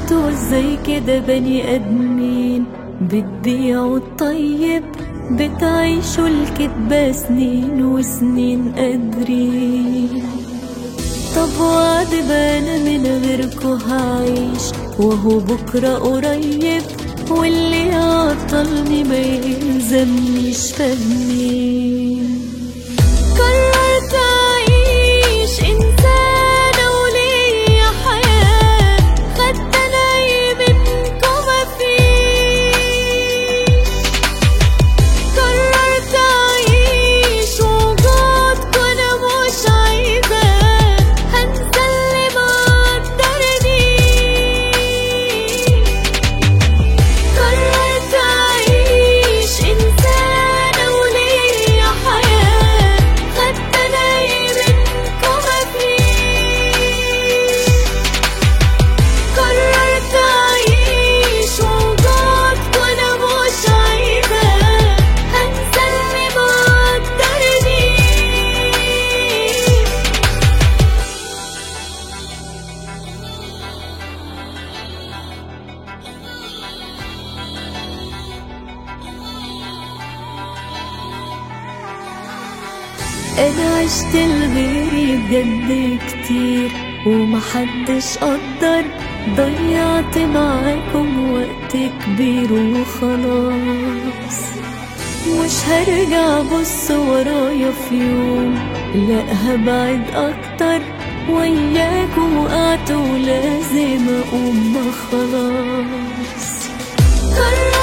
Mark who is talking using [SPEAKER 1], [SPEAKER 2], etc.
[SPEAKER 1] انتوا ازاي كده بني ادمين بتبيعوا الطيب بتعيشوا الكدبة سنين وسنين قادرين طب وعد انا من غيركوا هعيش وهو بكرة قريب واللي يعطلني ما يلزمنيش فاهمين قررت أعيش إنسانة وليا حياة خدت أنا منكم مفيش قررت أعيش وجودكم أنا مش عايزاه هنسى اللي ما قدرنيش قررت أعيش إنسانة وليا حياة خدت أنا منكم مفيش قررت أعيش وجودكم أنا مش عايزاه هنسى اللي ما قدرنيش انا عشت لغيري بجد كتير ومحدش قدر ضيعت معاكم وقت كبير وخلاص مش هرجع بص ورايا في يوم لا هبعد اكتر وياكم وقعت ولازم اقوم ما خلاص قررت